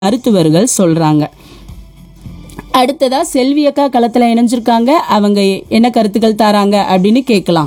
மருத்துவர்கள் சொல்றாங்க அடுத்ததா செல்வி அக்கா களத்துல இணைஞ்சிருக்காங்க அவங்க என்ன கருத்துக்கள் தராங்க அப்படின்னு கேட்கலாம்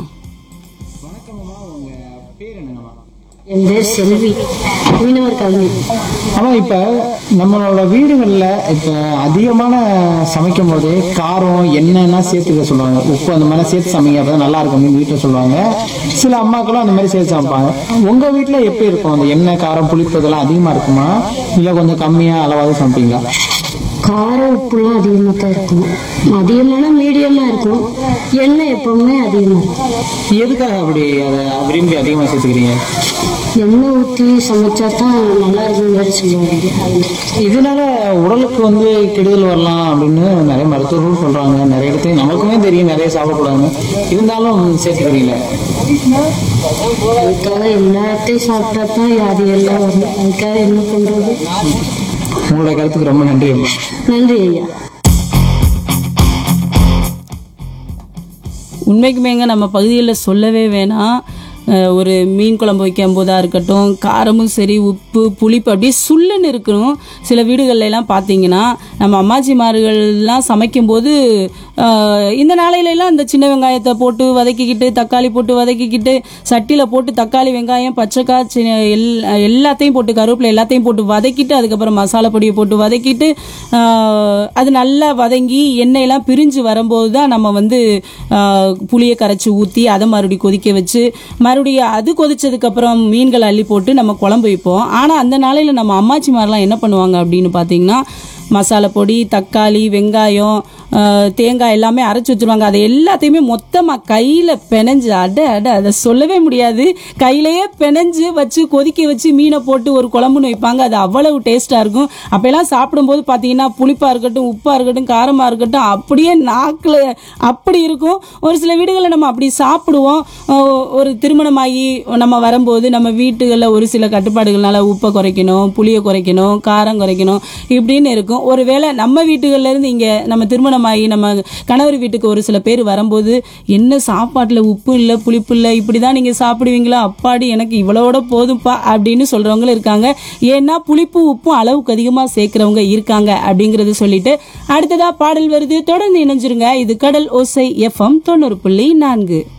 என் பேர் செல்வி மீனவர் கல்வி ஆனா இப்ப நம்மளோட வீடுகள்ல இப்ப அதிகமான சமைக்கும் போது காரம் எண்ணெய்லாம் சேர்த்துக்க சொல்லுவாங்க உப்பு அந்த மாதிரி சேர்த்து சமைங்க அப்பதான் நல்லா இருக்கும் அப்படின்னு வீட்டுல சொல்லுவாங்க சில அம்மாக்களும் அந்த மாதிரி சேர்த்து சமைப்பாங்க உங்க வீட்டுல எப்படி இருக்கும் அந்த எண்ணெய் காரம் புளிப்பு இதெல்லாம் அதிகமா இருக்குமா இல்ல கொஞ்சம் கம்மியா அளவாக சமைப்பீங்களா காரம் உப்புலாம் அதிகமாக தான் இருக்கும் அதிகமான மீடியமாக இருக்கும் எண்ணெய் எப்பவுமே அதிகமாக இருக்கும் எதுக்காக அப்படி அதை விரும்பி அதிகமா சேர்த்துக்கிறீங்க எண்ணெய் ஊற்றி சமைச்சா தான் நல்லா இருக்கும் மாதிரி சொல்லுவாங்க இதனால உடலுக்கு வந்து கெடுதல் வரலாம் அப்படின்னு நிறைய மருத்துவர்கள் சொல்றாங்க நிறைய இடத்துல நமக்குமே தெரியும் நிறைய சாப்பிடக்கூடாதுன்னு இருந்தாலும் சேர்த்துக்கிறீங்களே அதுக்காக எல்லாத்தையும் சாப்பிட்டா தான் வியாதி எல்லாம் வரும் அதுக்காக என்ன பண்ணுறது உங்களோட கருத்துக்கு ரொம்ப நன்றி அம்மா நன்றி ஐயா உண்மைக்குமேங்க நம்ம பகுதியில் சொல்லவே வேணாம் அஹ் ஒரு மீன் குழம்பு வைக்கும் போதா இருக்கட்டும் காரமும் சரி உப்பு புளிப்பு அப்படியே சுள்ளுன்னு இருக்கணும் சில வீடுகள்ல எல்லாம் பார்த்தீங்கன்னா நம்ம அம்மாச்சிமார்கள்லாம் சமைக்கும்போது அஹ் இந்த நாளையில எல்லாம் இந்த சின்ன வெங்காயத்தை போட்டு வதக்கிக்கிட்டு தக்காளி போட்டு வதக்கிக்கிட்டு சட்டியில் போட்டு தக்காளி வெங்காயம் பச்சைக்காய் சி- எல் எல்லாத்தையும் போட்டு கருவேப்பிலை எல்லாத்தையும் போட்டு வதக்கிட்டு அதுக்கப்புறம் மசாலா பொடியை போட்டு வதக்கிட்டு ஆஹ், அது நல்லா வதங்கி எண்ணெயெல்லாம் பிரிஞ்சு வரும்போது தான் நம்ம வந்து ஆஹ், புளியை கரைச்சி ஊற்றி அதை மறுபடியும் கொதிக்க வச்சு மறுபடியும் அது கொதிச்சதுக்கப்புறம் மீன்கள் அள்ளி போட்டு நம்ம குழம்பு வைப்போம் ஆனால் அந்த நாளையில் நம்ம அம்மாச்சிமாரெலாம் என்ன பண்ணுவாங்க அப்படின்னு பார்த்தீங்கன்னா மசாலா பொடி தக்காளி வெங்காயம் ஆஹ், தேங்காய் எல்லாமே அரைச்சி வச்சிருவாங்க அதை எல்லாத்தையுமே மொத்தமாக கையில் பிணைஞ்சு அட அட அதை சொல்லவே முடியாது கையிலேயே பிணைஞ்சு வச்சு கொதிக்க வச்சு மீனை போட்டு ஒரு குழம்புன்னு வைப்பாங்க அது அவ்வளவு டேஸ்ட்டாக இருக்கும் அப்போல்லாம் சாப்பிடும்போது பார்த்தீங்கன்னா புளிப்பாக இருக்கட்டும் உப்பாக இருக்கட்டும் காரமாக இருக்கட்டும் அப்படியே நாக்கில் அப்படி இருக்கும் ஒரு சில வீடுகளில் நம்ம அப்படி சாப்பிடுவோம் ஆஹ், ஒரு திருமணமாகி நம்ம வரும்போது நம்ம வீட்டுகளில் ஒரு சில கட்டுப்பாடுகள்னால உப்பை குறைக்கணும் புளியை குறைக்கணும் காரம் குறைக்கணும் இப்படின்னு இருக்கும் ஒருவேளை நம்ம வீட்டுகள்ல இருந்து இங்கே நம்ம திருமணமாகி நம்ம கணவர் வீட்டுக்கு ஒரு சில பேர் வரும்போது என்ன சாப்பாட்டில் உப்பு இல்லை புளிப்பு இல்லை இப்படி தான் நீங்கள் சாப்பிடுவீங்களா அப்பாடி எனக்கு இவ்வளோட போதும்ப்பா அப்படின்னு சொல்கிறவங்களும் இருக்காங்க ஏன்னா புளிப்பு உப்பும் அளவுக்கு அதிகமாக சேர்க்குறவங்க இருக்காங்க அப்படிங்கிறது சொல்லிட்டு அடுத்ததா பாடல் வருது தொடர்ந்து இணைஞ்சிருங்க இது கடல் ஓசை எஃப்எம் தொண்ணூறு புள்ளி நான்கு